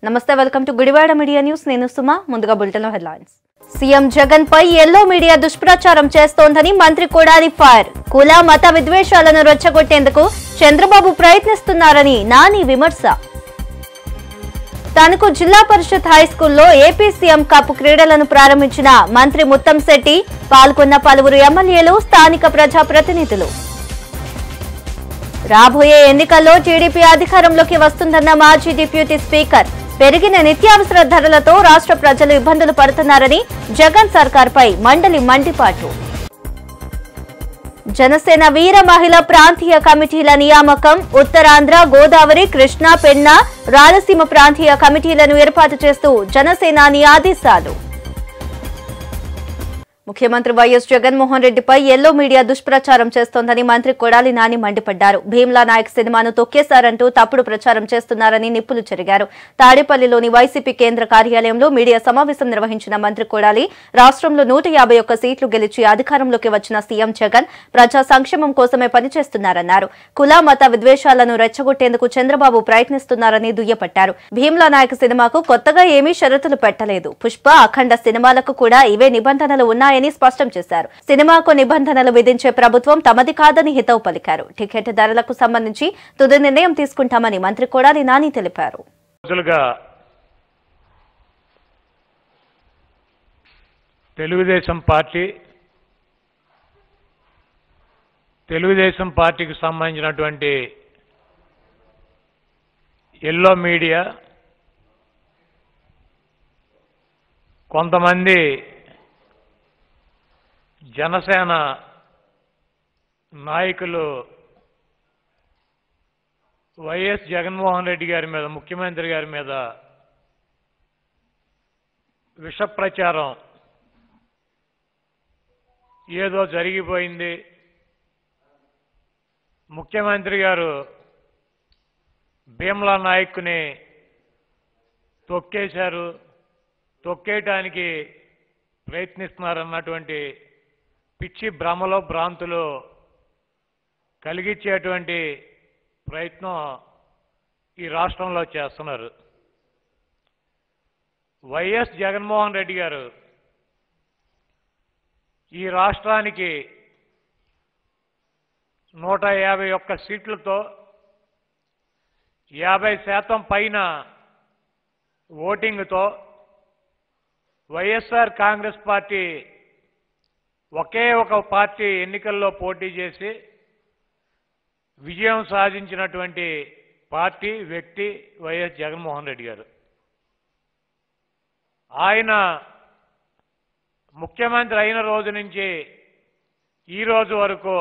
నమస్తే welcome to Gudivada media news నేను సుమ ముందుగా బులెటిన్ హెడ్లైన్స్ సీఎం జగన్ పై ఎల్లో మీడియా దుష్ప్రచారం చేస్తోందని మంత్రి కొడాలి ఫైర్ కుల మత విద్వేషాలను రెచ్చగొట్టేందుకు చంద్రబాబు ప్రయత్నిస్తున్నారని నాని విమర్శ తనకు జిల్లా పరిషత్ హై స్కూల్లో ఏపీ సీఎం కప్ క్రీడలను ప్రారంభించిన మంత్రి ముత్తంశెట్టి పాల్గొన్న పలువురు ఎమ్మెల్యేలు స్థానిక ప్రజాప్రతినిధులు రాబోయే ఎన్నికల్లో టీడీపీ అధికారంలోకి వస్తుందన్న మాజీ డిప్యూటీ స్పీకర్ పెరిగిన నిత్యావసర ధరలతో రాష్ట్ర ప్రజలు ఇబ్బందులు పడుతున్నారని జగన్ సర్కార్పై మండలి మండిపాటు జనసేన వీర మహిళ ప్రాంతీయ కమిటీల నియామకం ఉత్తరాంధ్ర గోదావరి కృష్ణా పెన్నా రాయలసీమ ప్రాంతీయ కమిటీలను ఏర్పాటు చేస్తూ జనసేనాని ఆదేశాలు ముఖ్యమంత్రి వైఎస్ జగన్మోహన్ రెడ్డిపై ఎల్లో మీడియా దుష్ప్రచారం చేస్తోందని మంత్రి కొడాలి నాని మండిపడ్డారు భీమ్లా నాయక్ సినిమాను తొక్కేశారంటూ తప్పుడు ప్రచారం చేస్తున్నారని నిప్పులు చెరిగారు తాడేపల్లిలోని వైసీపీ కేంద్ర కార్యాలయంలో మీడియా సమావేశం నిర్వహించిన మంత్రి కొడాలి రాష్ట్రంలో నూట యాభై ఒక్క సీట్లు గెలిచి అధికారంలోకి వచ్చిన సీఎం జగన్ ప్రజా సంక్షేమం కోసమే పనిచేస్తున్నారన్నారు కుల మత విద్వేషాలను రెచ్చగొట్టేందుకు చంద్రబాబు ప్రయత్నిస్తున్నారని దుయ్యపట్టారు భీమ్లా నాయక్ సినిమాకు కొత్తగా ఏమీ షరతులు పెట్టలేదు పుష్ప అఖండ సినిమాలకు కూడా ఇవే నిబంధనలు ఉన్నాయని స్పష్టం చేశారు సినిమాకు నిబంధనలు విధించే ప్రభుత్వం తమది కాదని హితవు పలికారు టికెట్ ధరలకు సంబంధించి తుది నిర్ణయం తీసుకుంటామని మంత్రి కొడాలి నాని తెలిపారు రోజులుగా తెలుగుదేశం పార్టీ తెలుగుదేశం పార్టీకి సంబంధించినటువంటి ఎల్లో మీడియా కొంతమంది జనసేన నాయకులు వైఎస్ జగన్మోహన్ రెడ్డి గారి మీద ముఖ్యమంత్రి గారి మీద విష ప్రచారం ఏదో జరిగిపోయింది ముఖ్యమంత్రి గారు భీమ్లా నాయక్ని తొక్కేశారు తొక్కేయటానికి ప్రయత్నిస్తున్నారన్నటువంటి పిచ్చి భ్రమలో భ్రాంతులు కలిగించేటువంటి ప్రయత్నం ఈ రాష్ట్రంలో చేస్తున్నారు వైఎస్ జగన్మోహన్ రెడ్డి గారు ఈ రాష్ట్రానికి నూట యాభై ఒక్క సీట్లతో యాభై శాతం పైన ఓటింగ్తో వైఎస్ఆర్ కాంగ్రెస్ పార్టీ ఒకే ఒక పార్టీ ఎన్నికల్లో పోటీ చేసి విజయం సాధించినటువంటి పార్టీ వ్యక్తి వైఎస్ జగన్మోహన్ రెడ్డి గారు ఆయన ముఖ్యమంత్రి అయిన రోజు నుంచి ఈ రోజు వరకు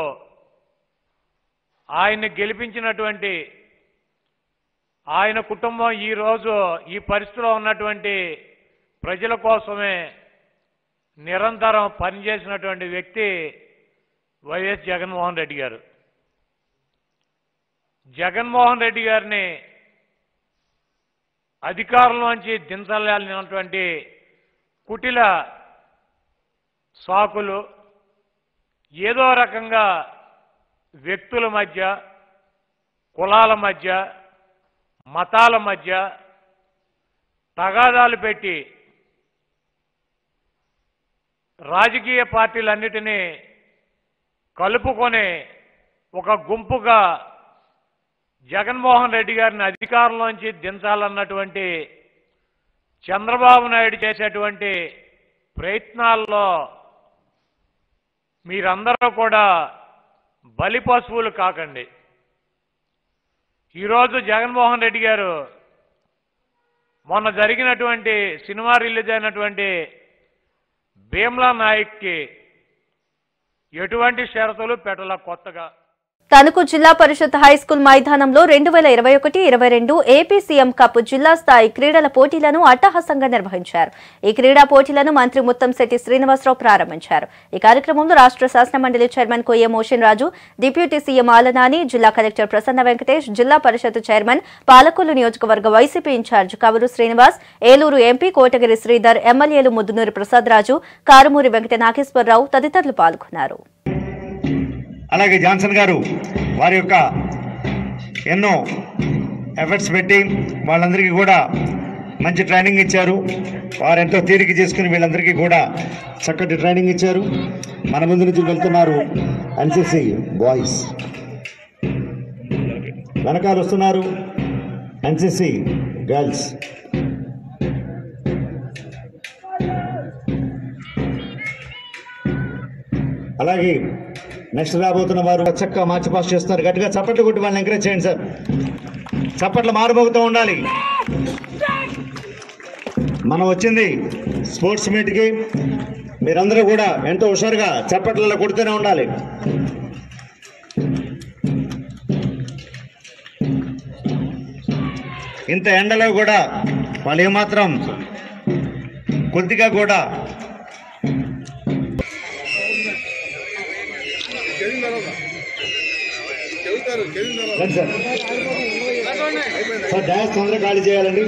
ఆయన్ని గెలిపించినటువంటి ఆయన కుటుంబం ఈ రోజు ఈ పరిస్థితిలో ఉన్నటువంటి ప్రజల కోసమే నిరంతరం పనిచేసినటువంటి వ్యక్తి వైఎస్ జగన్మోహన్ రెడ్డి గారు జగన్మోహన్ రెడ్డి గారిని అధికారంలోంచి దించాలన్నటువంటి కుటిల సాకులు ఏదో రకంగా వ్యక్తుల మధ్య కులాల మధ్య మతాల మధ్య తగాదాలు పెట్టి రాజకీయ పార్టీలన్నిటినీ కలుపుకొని ఒక గుంపుగా జగన్మోహన్ రెడ్డి గారిని అధికారంలోంచి దించాలన్నటువంటి చంద్రబాబు నాయుడు చేసేటువంటి ప్రయత్నాల్లో మీరందరూ కూడా బలి పశువులు కాకండి ఈరోజు జగన్మోహన్ రెడ్డి గారు మొన్న జరిగినటువంటి సినిమా రిలీజ్ అయినటువంటి భీమ్లా నాయక్కి ఎటువంటి షరతులు పెట్టల కొత్తగా తణుకు జిల్లా పరిషత్ హై స్కూల్ మైదానంలో రెండు వేల ఇరవై ఒకటి ఇరవై రెండు ఏపీ సీఎం కప్ జిల్లా స్థాయి క్రీడల పోటీలను అట్టహాసంగా నిర్వహించారు ఈ క్రీడా పోటీలను మంత్రి ముత్తంశెట్టి శ్రీనివాసరావు ప్రారంభించారు ఈ కార్యక్రమంలో రాష్ట్ర శాసనమండలి chairman Koyya Moshen Raju deputy CM Alla Nani జిల్లా కలెక్టర్ ప్రసన్న వెంకటేష్ జిల్లా పరిషత్ చైర్మన్ పాలకొల్లు నియోజకవర్గ YCP incharge Kavuru Srinivas Eluru MP Kotagiri Sridhar ఎమ్మెల్యేలు ముద్దునూరి ప్రసాద్ రాజు కారుమూరి వెంకట నాగేశ్వరరావు తదితరులు పాల్గొన్నారు అలాగే జాన్సన్ గారు వారి యొక్క ఎన్నో ఎఫర్ట్స్ పెట్టి వాళ్ళందరికీ కూడా మంచి ట్రైనింగ్ ఇచ్చారు వారు ఎంతో తీరిక చేసుకుని వీళ్ళందరికీ కూడా చక్కటి ట్రైనింగ్ ఇచ్చారు మన ముందు నుంచి వెళ్తున్నారు ఎన్సిసి బాయ్స్ వెనకాల వస్తున్నారు ఎన్సిసి గర్ల్స్ అలాగే నెక్స్ట్ రాబోతున్న వారు చక్కగా మార్చి పాస్ చేస్తున్నారు గట్టిగా చప్పట్లు కొట్టి వాళ్ళని ఎంకరేజ్ చేయండి సార్ చప్పట్లు మారుమోగుతూ ఉండాలి మనం వచ్చింది స్పోర్ట్స్ మీట్కి మీరందరూ కూడా ఎంతో హుషారుగా చప్పట్లలో కొడుతూనే ఉండాలి ఇంత ఎండలో కూడా వాళ్ళు ఏమాత్రం కొద్దిగా కూడా రండి సార్ సార్ డ్యాన్స్ తొందరగా ఖాళీ చేయాలండి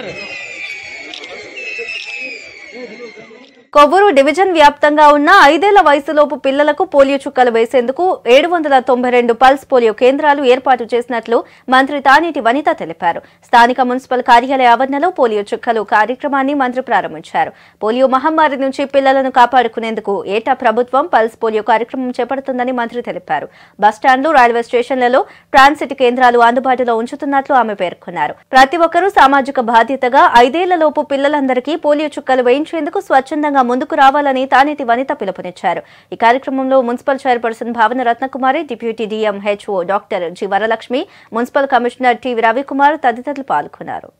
కొవ్వూరు డివిజన్ వ్యాప్తంగా ఉన్న ఐదేళ్ల వయసులోపు పిల్లలకు పోలియో చుక్కలు వేసేందుకు ఏడు వందల తొంభై రెండు పల్స్ పోలియో కేంద్రాలు ఏర్పాటు చేసినట్లు మంత్రి తానేటి వనిత తెలిపారు స్థానిక మున్సిపల్ కార్యాలయ ఆవరణలో పోలియో చుక్కలు కార్యక్రమాన్ని మంత్రి ప్రారంభించారు పోలియో మహమ్మారి నుంచి పిల్లలను కాపాడుకునేందుకు ఏటా ప్రభుత్వం పల్స్ పోలియో కార్యక్రమం చేపడుతుందని మంత్రి తెలిపారు బస్టాండ్లు రైల్వే స్టేషన్లలో ట్రాన్సిట్ కేంద్రాలు అందుబాటులో ఉంచుతున్నట్లు ఆమె పేర్కొన్నారు ప్రతి ఒక్కరూ సామాజిక బాధ్యతగా ఐదేళ్లలోపు పిల్లలందరికీ పోలియో చుక్కలు వేయించేందుకు స్వచ్ఛందంగా ముందుకు రావాలని తానేటి వనిత పిలుపునిచ్చారు ఈ కార్యక్రమంలో municipal chairperson Bhavana Ratnakumari deputy DM HO doctor G Varalakshmi municipal commissioner T Ravikumar తదితరులు పాల్గొన్నారు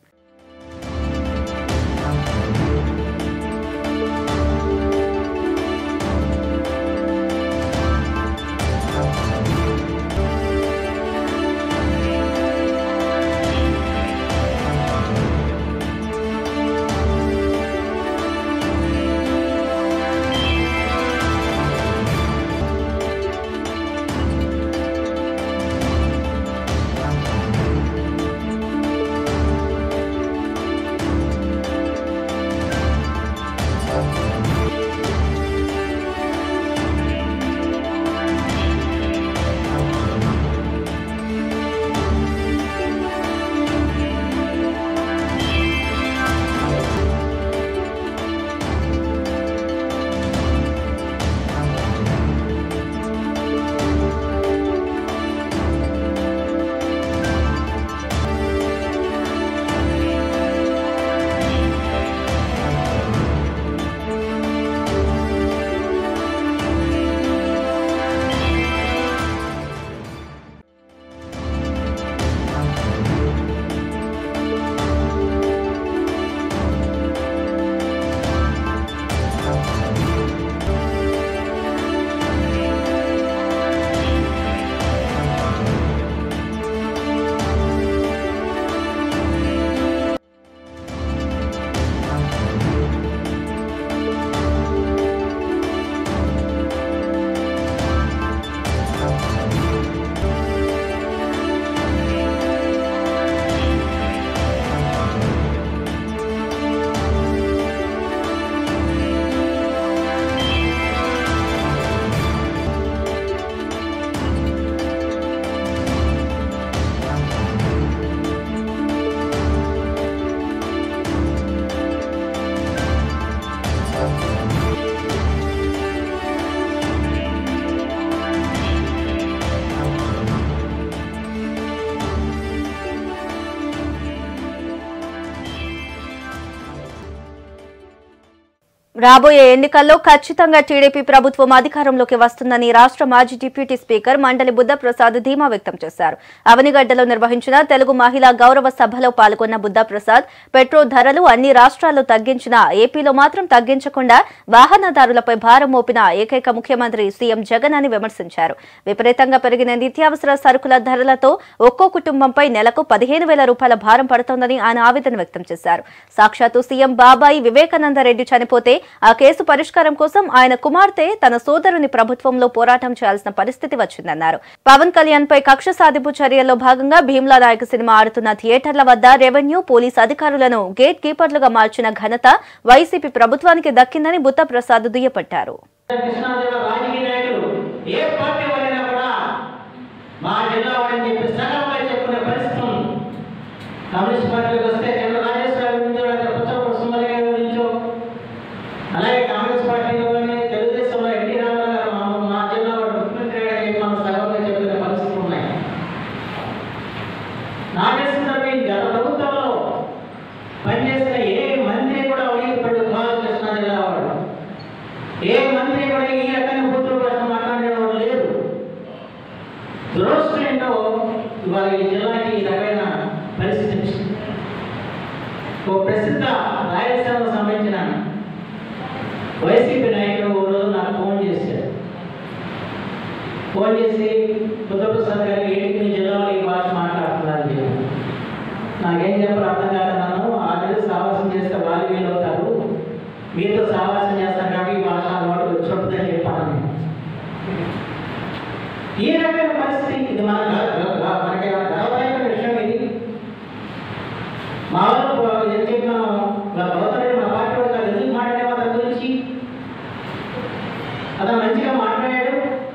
రాబోయే ఎన్నికల్లో ఖచ్చితంగా టీడీపీ ప్రభుత్వం అధికారంలోకి వస్తుందని రాష్ట్ర మాజీ డిప్యూటీ స్పీకర్ మండలి బుద్ధప్రసాద్ ధీమా వ్యక్తం చేశారు అవనిగడ్డలో నిర్వహించిన తెలుగు మహిళా గౌరవ సభలో పాల్గొన్న బుద్ధప్రసాద్ పెట్రోల్ ధరలు అన్ని రాష్ట్రాల్లో తగ్గించినా ఏపీలో మాత్రం తగ్గించకుండా వాహనదారులపై భారం మోపిన ఏకైక ముఖ్యమంత్రి సీఎం జగన్ అని విమర్శించారు విపరీతంగా పెరిగిన నిత్యావసర సరుకుల ధరలతో ఒక్కో కుటుంబంపై నెలకు పదిహేను వేల రూపాయల భారం పడుతోందని ఆయన ఆవేదన వ్యక్తం చేశారు సాక్షాత్తు సీఎం బాబాయి వివేకానంద రెడ్డి చనిపోతే ఆ కేసు పరిష్కారం కోసం ఆయన కుమార్తె తన సోదరుని ప్రభుత్వంలో పోరాటం చేయాల్సిన పరిస్థితి వచ్చిందన్నారు పవన్ కళ్యాణ్ పై కక్ష సాధింపు చర్యల్లో భాగంగా భీమ్లా నాయక్ సినిమా ఆడుతున్న థియేటర్ల వద్ద రెవెన్యూ పోలీస్ అధికారులను గేట్ కీపర్లుగా మార్చిన ఘనత వైసీపీ ప్రభుత్వానికి దక్కిందని బుద్ధప్రసాద్ దుయ్యపట్టారు కృష్ణాజిల్లా రాజకీయ నాయకులు ఏ పార్టీ వారైనా కూడా మా జిల్లా వాడని చెప్పి సగంగా చెప్పుకునే పరిస్థితి ఉంది కమ్యూనిస్ట్ పార్టీకి వస్తే చంద్ర రాజేశ్వర గారి నుంచి ఇవాళ ఈ జిల్లాకి ఈ రకమైన పరిస్థితి వచ్చింది ఓ ప్రసిద్ధ రాయలసీమకు సంబంధించిన వైసీపీ నాయకుడు ఓ రోజు నాకు ఫోన్ చేశాడు ఫోన్ చేసి బుద్ధప్రసాద్ గారికి ఏంటి మీ జిల్లాలో ఈ భాష మాట్లాడుతున్నారని చెప్పి నాకేం చెప్పాలి అర్థం కాక నన్ను ఆల్రెడీ సావాసం చేస్తే వాళ్ళు వీళ్ళు అవుతారు మీతో సావాసం చేస్తారు కాబట్టి ఈ భాష అలవాటు వచ్చి ఉంటుందని చెప్పాను నేను. ఈ రకమైన పరిస్థితి ఇది మన గ- గ- గ- మనకి గర్వదాయకమైన విషయం ఇది మా వాళ్ళు ఏం చెప్పినాము గౌతముడు మా పార్టీ వాడు కాదు ఎందుకు మాట్లాడే అతని గురించి అతను మంచిగా మాట్లాడాడు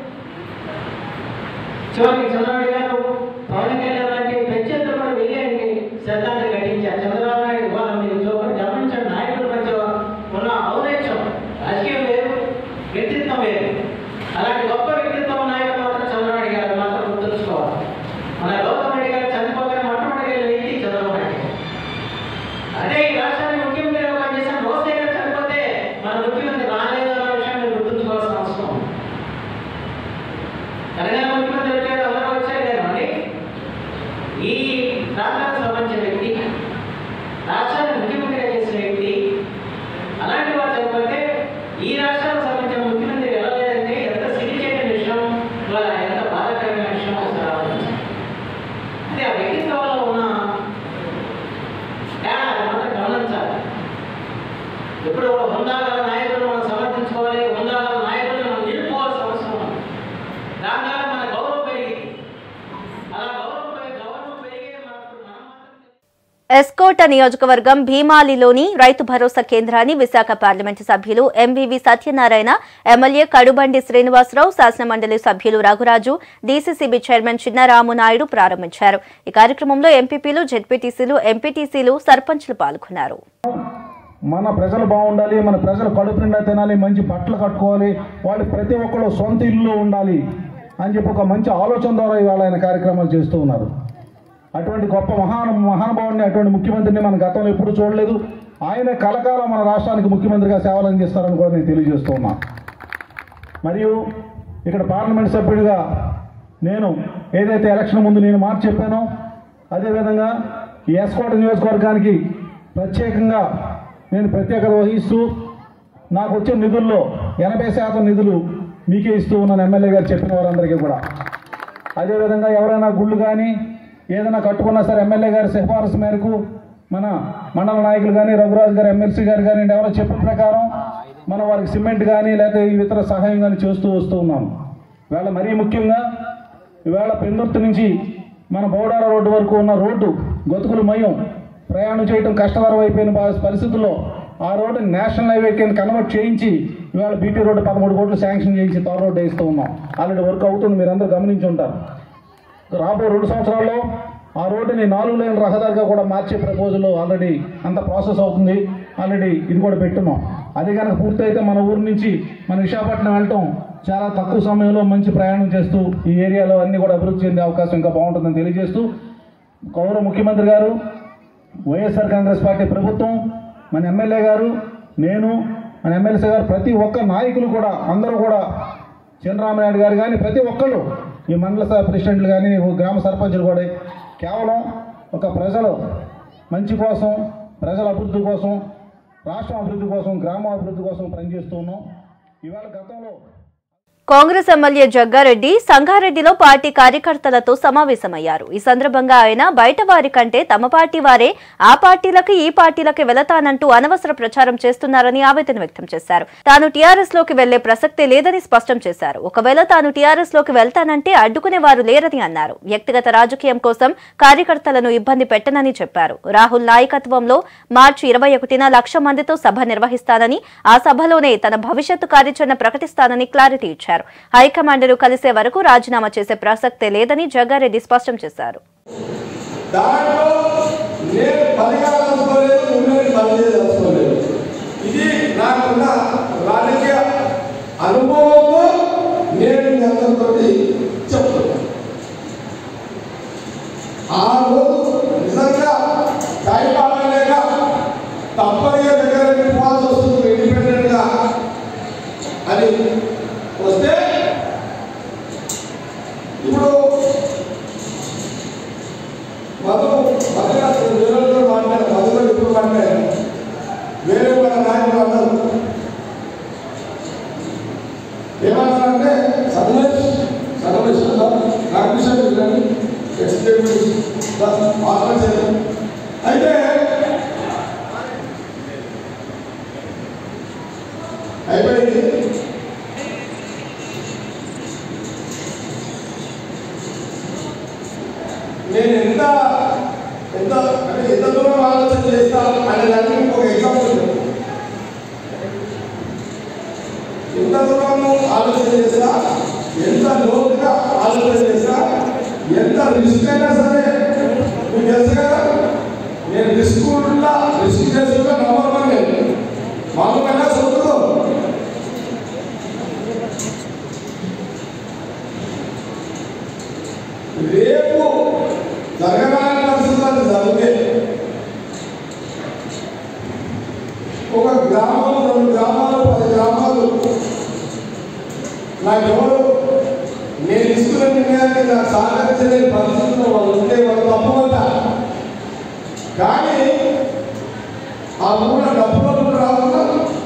చివరికి చంద్రబాబు గారు పవన్ కళ్యాణ్ లాంటి ప్రత్యర్థులు కూడా వెళ్ళి శ్రద్ధాంజలి ఘటించారు చంద్రబాబు నాయుడు ఇవాళ మీరు చూడండి గమనించండి నాయకుల మధ్య ఉన్న ఔదైత్యం రాజకీయం వేరు వ్యక్తిత్వం వేరు అలాంటి గొప్ప వ్యక్తిత్వం నాయకులు మాత్రం చంద్రబాబు గారు మాత్రం గుర్తుంచుకోవాలి మన గౌతమ్ రెడ్డి గారు చనిపోగానే మొట్టమొదటి వ్యక్తి చంద్రబాబు నాయుడు అదే ఈ రాష్ట్రానికి ముఖ్యమంత్రిగా పనిచేసిన రోసయ్య గారు చనిపోతే మన ముఖ్యమంత్రి రాలేదు అన్న విషయం మీరు గుర్తుంచుకోవాల్సిన అవసరం ఉంది. తెలంగాణ ముఖ్యమంత్రి వచ్చాడు అందరూ వచ్చారు కదండి ఈ ప్రాంతానికి సంబంధించిన వ్యక్తి రాష్ట్రాన్ని ముఖ్యమంత్రిగా చేసిన వ్యక్తి అలాంటి వారు చనిపోతే ఈ రాష్ట్రానికి సంబంధించిన ముఖ్యమంత్రి వెళ్ళలేదంటే ఎంత సిగ్గుచేయని విషయం ఇవాళ ఎంత బాధాకరమైన విషయం ఒకసారి ఆలోచించండి అదే ఆ వ్యక్తిత్వంలో ఉన్న తేడా అది మాత్రం గమనించాలి ఇప్పుడు కూడా హుందా గల నాయకులు మనం సమర్థించుకోవాలి హుందా గల నాయకులు మనం నిలుపుకోవాల్సిన అవసరం ఉంది దాని ద్వారా మన గౌరవం పెరిగింది అలా గౌరవం పెరిగి గౌరవం పెరిగే మనకు మనం మాత్రం ఎస్కోట నియోజకవర్గం భీమాలిలోని రైతు భరోసా కేంద్రాన్ని విశాఖ పార్లమెంటు సభ్యులు ఎంవివి సత్యనారాయణ ఎమ్మెల్యే కడుబండి శ్రీనివాసరావు శాసనమండలి సభ్యులు రఘురాజు డీసీసీబీ చైర్మన్ చిన్నరాము నాయుడు ప్రారంభించారు ఈ కార్యక్రమంలో ఎంపీపీలు జెడ్పీటీసీలు ఎంపీటీసీలు సర్పంచ్లు పాల్గొన్నారు మన ప్రజలు బాగుండాలి మన ప్రజలు కడుపు నిండా తినాలి మంచి బట్టలు కట్టుకోవాలి వాళ్ళు ప్రతి ఒక్కరు సొంత ఇల్లు ఉండాలి అని చెప్పి ఒక మంచి ఆలోచన ద్వారా ఇవాళ ఆయన కార్యక్రమాలు చేస్తూ ఉన్నారు అటువంటి గొప్ప మహాను మహానుభావుని అటువంటి ముఖ్యమంత్రిని మన గతంలో ఎప్పుడు చూడలేదు ఆయన కలకాలం మన రాష్ట్రానికి ముఖ్యమంత్రిగా సేవలు అందిస్తారని కూడా నేను తెలియజేస్తూ ఉన్నాను మరియు ఇక్కడ పార్లమెంట్ సభ్యుడిగా నేను ఏదైతే ఎలక్షన్ ముందు నేను మాట చెప్పానో అదేవిధంగా ఈ ఎస్కోట నియోజకవర్గానికి ప్రత్యేకంగా నేను ప్రత్యేకత వహిస్తూ నాకు వచ్చే నిధుల్లో ఎనభై శాతం నిధులు మీకే ఇస్తూ ఉన్నాను ఎమ్మెల్యే గారు చెప్పిన వారందరికీ కూడా అదేవిధంగా ఎవరైనా గుళ్ళు కానీ ఏదైనా కట్టుకున్నా సరే ఎమ్మెల్యే గారి సిఫారసు మేరకు మన మండల నాయకులు కానీ రఘురాజు గారు ఎమ్మెల్సీ గారు కానీ ఎవరో చెప్పిన ప్రకారం మనం వారికి సిమెంట్ కానీ లేకపోతే ఇతర సహాయం కానీ చేస్తూ వస్తూ ఉన్నాం ఇవాళ మరీ ముఖ్యంగా ఇవాళ పెందుర్తి నుంచి మన బౌడార రోడ్డు వరకు ఉన్న రోడ్డు గతుకులు మయం ప్రయాణం చేయడం కష్టతరం అయిపోయిన ప- పరిస్థితుల్లో ఆ రోడ్డు నేషనల్ హైవే కింద కన్వర్ట్ చేయించి ఇవాళ బీటీ రోడ్డు పదమూడు కోట్లు శాంక్షన్ చేయించి తార్ రోడ్డు వేస్తూ ఉన్నాం ఆల్రెడీ వర్క్ అవుతుంది మీరు అందరూ గమనించి ఉంటారు రాబోయే రెండు సంవత్సరాల్లో ఆ రోడ్డుని నాలుగు లేని రహదారిగా కూడా మార్చే ప్రపోజల్ ఆల్రెడీ అంత ప్రాసెస్ అవుతుంది ఆల్రెడీ ఇది కూడా పెట్టున్నాం అది కనుక పూర్తయితే మన ఊరు నుంచి మన విశాఖపట్నం వెళ్ళటం చాలా తక్కువ సమయంలో మంచి ప్రయాణం చేస్తూ ఈ ఏరియాలో అన్ని కూడా అభివృద్ధి చెందే అవకాశం ఇంకా బాగుంటుందని తెలియజేస్తూ గౌరవ ముఖ్యమంత్రి గారు వైఎస్ఆర్ కాంగ్రెస్ పార్టీ ప్రభుత్వం మన ఎమ్మెల్యే గారు నేను మన ఎమ్మెల్సీ గారు ప్రతి ఒక్క నాయకులు కూడా అందరూ కూడా చంద్రరామనాయుడు గారు కానీ ప్రతి ఒక్కళ్ళు ఈ మండల స- ప్రెసిడెంట్లు కానీ గ్రామ సర్పంచులు కూడా కేవలం ఒక ప్రజలు మంచి కోసం ప్రజల అభివృద్ధి కోసం రాష్ట్రం అభివృద్ధి కోసం గ్రామ అభివృద్ధి కోసం పనిచేస్తూ ఉన్నాం ఇవాళ గతంలో కాంగ్రెస్ ఎమ్మెల్యే జగ్గారెడ్డి సంగారెడ్డిలో పార్టీ కార్యకర్తలతో సమావేశమయ్యారు ఈ సందర్భంగా ఆయన బయట వారి కంటే తమ పార్టీ వారే ఆ పార్టీలకు ఈ పార్టీలకి వెళతానంటూ అనవసర ప్రచారం చేస్తున్నారని ఆవేదన వ్యక్తం చేశారు తాను టీఆర్ఎస్ లోకి వెళ్లే ప్రసక్తే లేదని స్పష్టం చేశారు ఒకవేళ తాను టీఆర్ఎస్ లోకి వెళ్తానంటే అడ్డుకునే వారు లేరని అన్నారు వ్యక్తిగత రాజకీయం కోసం కార్యకర్తలను ఇబ్బంది పెట్టనని చెప్పారు రాహుల్ నాయకత్వంలో మార్చి ఇరవై ఒకటిన లక్ష మందితో సభ నిర్వహిస్తానని ఆ సభలోనే తన భవిష్యత్తు కార్యాచరణ ప్రకటిస్తానని క్లారిటీ ఇచ్చారు హైకమాండ్ను కలిసే వరకు రాజీనామా చేసే ప్రసక్తే లేదని జగ్గారెడ్డి స్పష్టం చేశారు దాంట్లో నేను పని కాదలుచుకోలేదు ఉన్నది పని చేయదలుచుకోలేదు ఇది నాకున్న రాజకీయ అనుభవంతో నేను మీ అందరితో చెప్తున్నాను ఆ రోజు నిజంగా టైం ఆగలేక తప్పనిగా దగ్గర పోవాల్సి వస్తుంది ఇండిపెండెంట్గా అని వస్తే ఇప్పుడు మధు మధురాజు వేరే మాట్లాడారు మధులో ఇప్పుడు మాట్లాడారు వేరే వాళ్ళ నాయకులు అన్నారు ఏమన్నారంటే సర్వేష్ సర్వేష్ నాగేశ్వర ఎక్స్పీరియన్స్ మాట్లాడారు అయితే అయిపోయింది నేను ఎంత ఎంత అంటే ఎంత దూరం ఆలోచన చేస్తాను అనే దానికి ఇంకొక ఎగ్జాంపుల్ చెప్తాను. ఎంత దూరం ఆలోచన చేస్తా ఎంత లోతుగా ఆలోచన చేస్తా ఎంత రిస్క్ అయినా సరే మీకు తెలుసు కదా నేను రిస్క్ ఉన్నా రిస్క్ చేసుకున్నా నంబర్ వన్ నేను మామూలుగా చదువుకో రేపు జరగడానికి పరిస్థితులు జరిగే ఒక గ్రామం రెండు గ్రామాలు పది గ్రామాలు నాకెవరు నేను ఇస్తున్న నిర్ణయాన్ని నాకు సహకరించలేని పరిస్థితుల్లో వాళ్ళు ఉంటే వాళ్ళు తప్పు అంట కానీ ఆ ఊళ్ళో డబ్బులు కూడా రాకుండా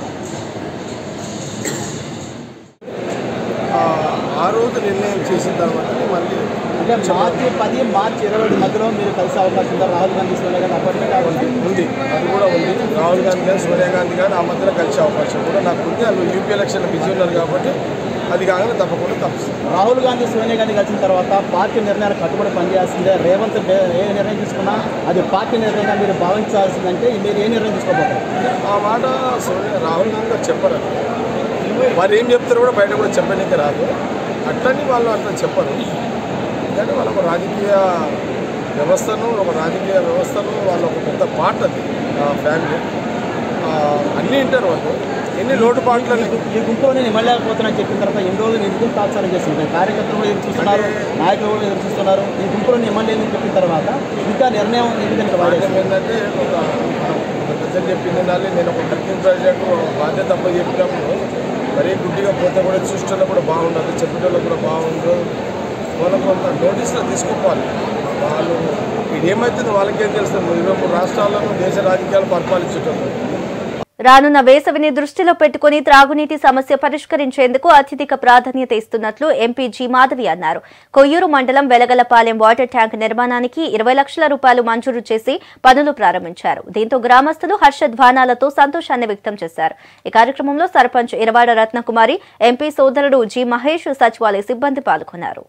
ఆ- ఆ రోజు నిర్ణయం చేసిన తర్వాత మళ్ళీ అంటే మార్చి పది మార్చి ఇరవై ఒకటి మధ్యలో మీరు కలిసే అవకాశం ఉందా రాహుల్ గాంధీ సోనియా గాంధీ అపార్ట్మెంట్ ఉంది ఉంది అది కూడా ఉంది రాహుల్ గాంధీ గారు సోనియా గాంధీ గారు ఆ మధ్యలో కలిసే అవకాశం కూడా నాకు ఉంది వాళ్ళు యూపీ ఎలక్షన్ బిజీ ఉన్నారు కాబట్టి అది కాగానే తప్పకుండా తప్పిస్తుంది రాహుల్ గాంధీ సోనియా గాంధీ కలిసిన తర్వాత పార్టీ నిర్ణయాలు కట్టుబడి పనిచేయాల్సిందే రేవంత్ బే- ఏ నిర్ణయం తీసుకున్నా అది పార్టీ నిర్ణయంగా మీరు భావించాల్సిందంటే మీరు ఏ నిర్ణయం తీసుకోబోతారు ఆ మాట సోనియా రాహుల్ గాంధీ గారు చెప్పరు వారు ఏం చెప్తారో కూడా బయట కూడా చెప్పడానికి రాదు అట్లని వాళ్ళు అట్లా చెప్పరు ఎందుకంటే వాళ్ళ ఒక రాజకీయ వ్యవస్థను ఒక రాజకీయ వ్యవస్థను వాళ్ళ ఒక పెద్ద పార్ట్ అది ఫ్యామిలీ అన్నీ వింటారు వాళ్ళు ఎన్ని లోటుపాట్లని ఈ గుంపులో నేను ఇవ్వలేకపోతున్నా చెప్పిన తర్వాత ఎన్ని రోజులు ఎందుకు తాత్సారం చేస్తుంది కార్యకర్తలు కూడా ఎదురు చూస్తున్నారు నాయకులు కూడా ఎదురు చూస్తున్నారు ఈ గుంపులో నేను ఇవ్వలేదని చెప్పిన తర్వాత ఇంకా నిర్ణయం ఎందుకంటే వాడకం ఏంటంటే ఒక ఒక ప్రజలు చెప్పింది ఉండాలి నేను ఒక వర్కింగ్ ప్రెసిడెంట్ బాధ్యత అప్ప చెప్పినప్పుడు మరీ గుడ్డిగా పోతే కూడా చూసేటోళ్ళు కూడా బాగుండదు చెప్పేటోళ్ళు కూడా బాగుండదు వాళ్ళకు కొంత నోటీసులు తీసుకోవాలి వాళ్ళు ఇది ఏమవుతుందో వాళ్ళకేం తెలుస్తుంది ఇరవై మూడు రాష్ట్రాలను దేశ రాజకీయాలు పరిపాలించేటోళ్ళు రానున్న వేసవిని దృష్టిలో పెట్టుకుని త్రాగునీటి సమస్య పరిష్కరించేందుకు అత్యధిక ప్రాధాన్యత ఇస్తున్నట్లు ఎంపీ జి మాధవి అన్నారు కొయ్యూరు మండలం వెలగలపాలెం వాటర్ ట్యాంక్ నిర్మాణానికి ఇరవై లక్షల రూపాయలు మంజూరు చేసి పనులు ప్రారంభించారు దీంతో గ్రామస్తులు హర్షధ్వానాలతో సంతోషాన్ని వ్యక్తం చేశారు ఈ కార్యక్రమంలో సర్పంచ్ ఇరవాడ రత్నకుమారి ఎంపీ సోదరుడు జి మహేష్ సచివాలయ సిబ్బంది పాల్గొన్నారు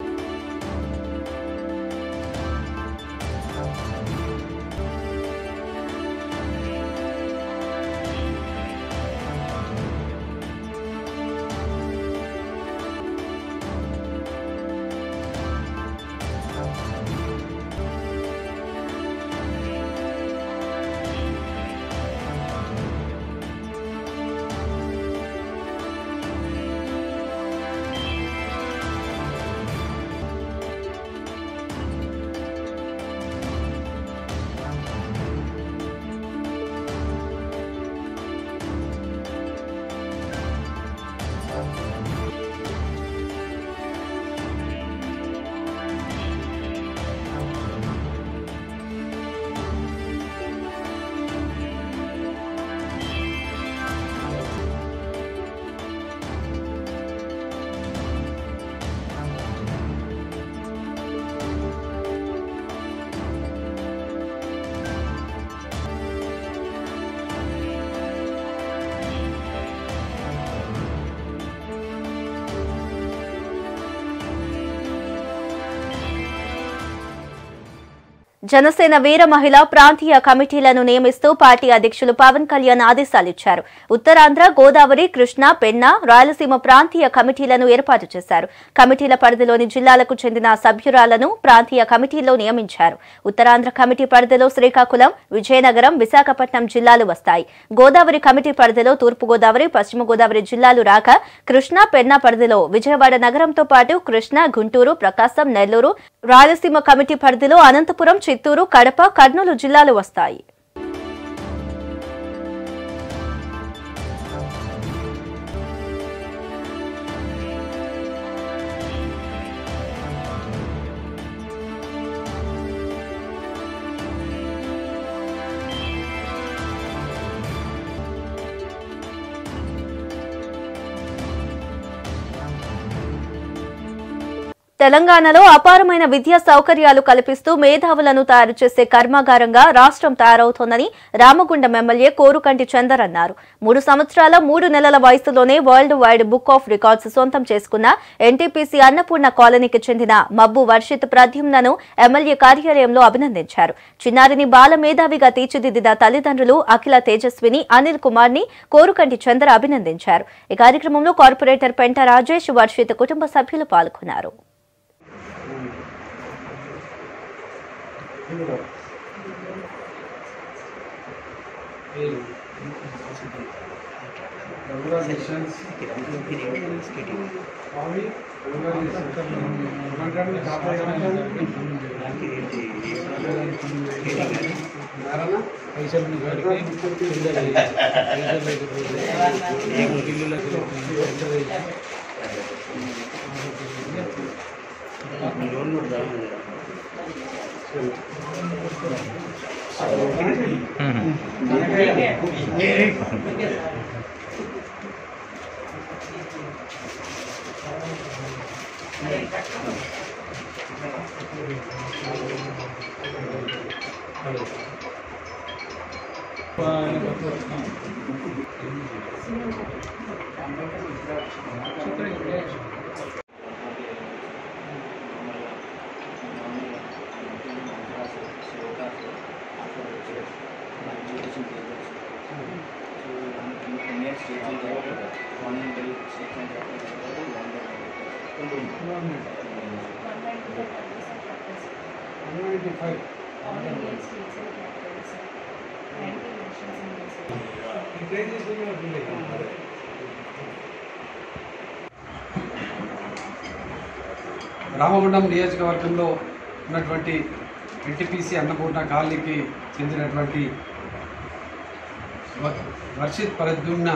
జనసేన వీర మహిళ ప్రాంతీయ కమిటీలను నియమిస్తూ పార్టీ అధ్యక్షులు పవన్ కళ్యాణ్ ఆదేశాలిచ్చారు ఉత్తరాంధ్ర గోదావరి కృష్ణా పెన్నా రాయలసీమ ప్రాంతీయ కమిటీలను ఏర్పాటు చేశారు కమిటీల పరిధిలోని జిల్లాలకు చెందిన సభ్యురాలను ప్రాంతీయ కమిటీల్లో నియమించారు ఉత్తరాంధ్ర కమిటీ పరిధిలో శ్రీకాకుళం విజయనగరం విశాఖపట్నం జిల్లాలు వస్తాయి గోదావరి కమిటీ పరిధిలో తూర్పుగోదావరి పశ్చిమ గోదావరి జిల్లాలు రాక కృష్ణా పెన్నా పరిధిలో విజయవాడ నగరంతో పాటు కృష్ణా గుంటూరు ప్రకాశం నెల్లూరు రాయలసీమ కమిటీ పరిధిలో అనంతపురం చిత్తూరు కడప కర్నూలు జిల్లాలు వస్తాయి తెలంగాణలో అపారమైన విద్యా సౌకర్యాలు కల్పిస్తూ మేధావులను తయారు చేసే కర్మాగారంగా రాష్ట్రం తయారవుతోందని రామగుండం ఎమ్మెల్యే కోరుకంటి చందర్ అన్నారు మూడు సంవత్సరాల మూడు నెలల వయసులోనే world wide book of records సొంతం చేసుకున్న ఎన్టీపీసీ అన్నపూర్ణ కాలనీకి చెందిన మబ్బు వర్షిత్ ప్రద్యుమ్నను ఎమ్మెల్యే కార్యాలయంలో అభినందించారు చిన్నారిని బాల మేధావిగా తీర్చిదిద్దిన తల్లిదండ్రులు అఖిల తేజస్విని అనిల్ కుమార్ ని కోరుకంటి చంద్ర అభినందించారు ఈ కార్యక్రమంలో కార్పొరేటర్ పెంట రాజేష్ వర్షిత్ కుటుంబ సభ్యులు పాల్గొన్నారు రామగుండం నియోజకవర్గంలో ఉన్నటువంటి ఎన్టీపీసీ అన్నపూర్ణ కాలనీకి చెందినటువంటి వ- వర్షిత్ పరద్యుమ్న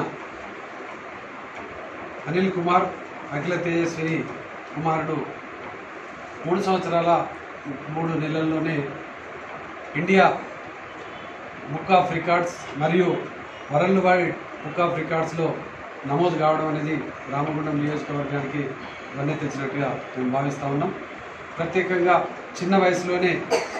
అనిల్ కుమార్ అఖిల తేజస్విని కుమారుడు మూడు సంవత్సరాల మూడు నెలల్లోనే ఇండియా బుక్ ఆఫ్ రికార్డ్స్ మరియు వరల్డ్ వైడ్ బుక్ ఆఫ్ రికార్డ్స్లో నమోదు కావడం అనేది రామగుండం నియోజకవర్గానికి వన్నె తెచ్చినట్టుగా మేము భావిస్తూ ఉన్నాం ప్రత్యేకంగా చిన్న వయసులోనే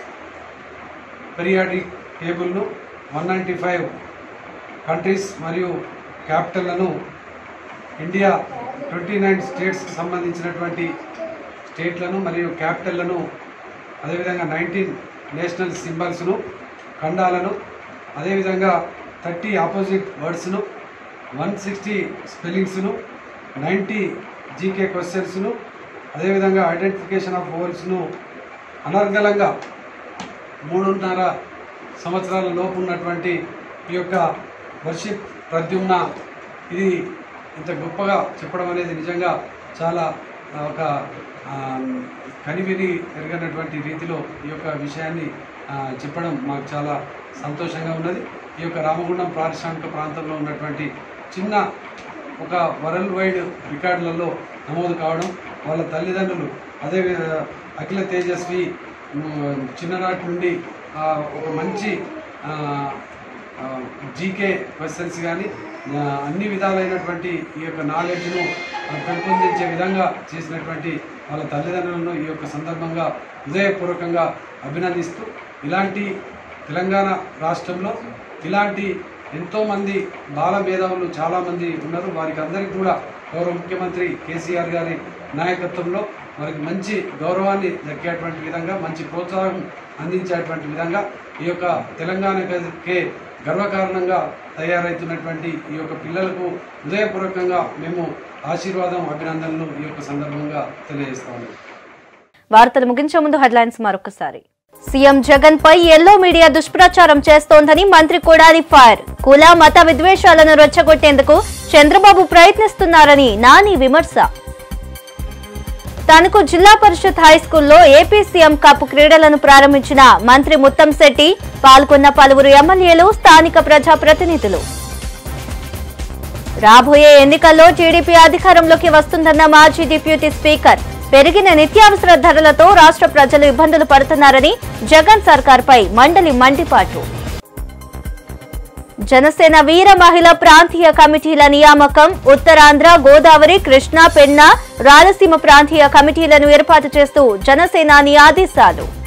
పెరియాడిక్ టేబుల్ను వన్ నైంటీ ఫైవ్ కంట్రీస్ మరియు క్యాపిటల్లను ఇండియా ట్వంటీ నైన్ స్టేట్స్కి సంబంధించినటువంటి స్టేట్లను మరియు క్యాపిటల్లను అదేవిధంగా నైన్టీన్ నేషనల్ సింబల్స్ను ఖండాలను అదేవిధంగా థర్టీ ఆపోజిట్ వర్డ్స్ను వన్ సిక్స్టీ స్పెల్లింగ్స్ను నైంటీ జీకే క్వశ్చన్స్ను అదేవిధంగా ఐడెంటిఫికేషన్ ఆఫ్ ఓవల్స్ను అనర్గళంగా మూడున్నర సంవత్సరాల లోపు ఉన్నటువంటి ఈ యొక్క వర్షిప్ ప్రద్యుమ్న ఇది ఇంత గొప్పగా చెప్పడం అనేది నిజంగా చాలా ఆ, ఒక ఆ, కనివిని ఎరగనటువంటి రీతిలో ఈ యొక్క విషయాన్ని ఆ, చెప్పడం మాకు చాలా సంతోషంగా ఉన్నది ఈ యొక్క రామగుండం పారిశ్రామిక ప్రాంతంలో ఉన్నటువంటి చిన్న ఒక వరల్డ్ వైడ్ రికార్డులలో నమోదు కావడం వాళ్ళ తల్లిదండ్రులు అదే వి- అఖిల తేజస్వి ఉమ్, చిన్ననాటి నుండి ఆ, ఒక మంచి ఆ, ఆ, జీకే క్వశ్చన్స్ కానీ ఆ, అన్ని విధాలైనటువంటి ఈ యొక్క నాలెడ్జ్ను ఆ, పెంపొందించే విధంగా చేసినటువంటి వాళ్ళ తల్లిదండ్రులను ఈ యొక్క సందర్భంగా హృదయపూర్వకంగా అభినందిస్తూ ఇలాంటి తెలంగాణ రాష్ట్రంలో ఇలాంటి ఎంతోమంది బాల మేధావులు చాలామంది ఉన్నారు వారికి అందరికీ కూడా గౌరవ ముఖ్యమంత్రి కేసీఆర్ గారి నాయకత్వంలో వారికి మంచి గౌరవాన్ని దక్కేటువంటి విధంగా మంచి ప్రోత్సాహం అందించేటువంటి విధంగా ఈ యొక్క తెలంగాణకే గర్వకారణంగా తయారవుతున్నటువంటి ఈ యొక్క పిల్లలకు హృదయపూర్వకంగా మేము ఆశీర్వాదం అభినందనలు ఈ యొక్క సందర్భంగా తెలియజేస్తా ఉన్నాం వార్తలు ముగించే ముందు హెడ్లైన్స్ మరొకసారి సీఎం జగన్ పై ఎల్లో మీడియా దుష్ప్రచారం చేస్తోందని మంత్రి కొడాలి ఫైర్ కుల మత విద్వేషాలను రెచ్చగొట్టేందుకు చంద్రబాబు ప్రయత్నిస్తున్నారని నాని విమర్శ తనకు జిల్లా పరిషత్ హై స్కూల్లో ఏపీ సీఎం కప్ క్రీడలను ప్రారంభించిన మంత్రి ముత్తంశెట్టి పాల్గొన్న పలువురు ఎమ్మెల్యేలు స్థానిక ప్రజాప్రతినిధులు రాబోయే ఎన్నికల్లో టీడీపీ అధికారంలోకి వస్తుందన్న మాజీ డిప్యూటీ స్పీకర్ పెరిగిన నిత్యావసర ధరలతో రాష్ట్ర ప్రజలు ఇబ్బందులు పడుతున్నారని జగన్ సర్కార్పై మండలి మండిపాటు జనసేన వీర మహిళా ప్రాంతీయ కమిటీల నియామకం ఉత్తరాంధ్ర గోదావరి కృష్ణా పెన్నా రాయలసీమ ప్రాంతీయ కమిటీలను ఏర్పాటు చేస్తూ జనసేనాని ఆదేశాలు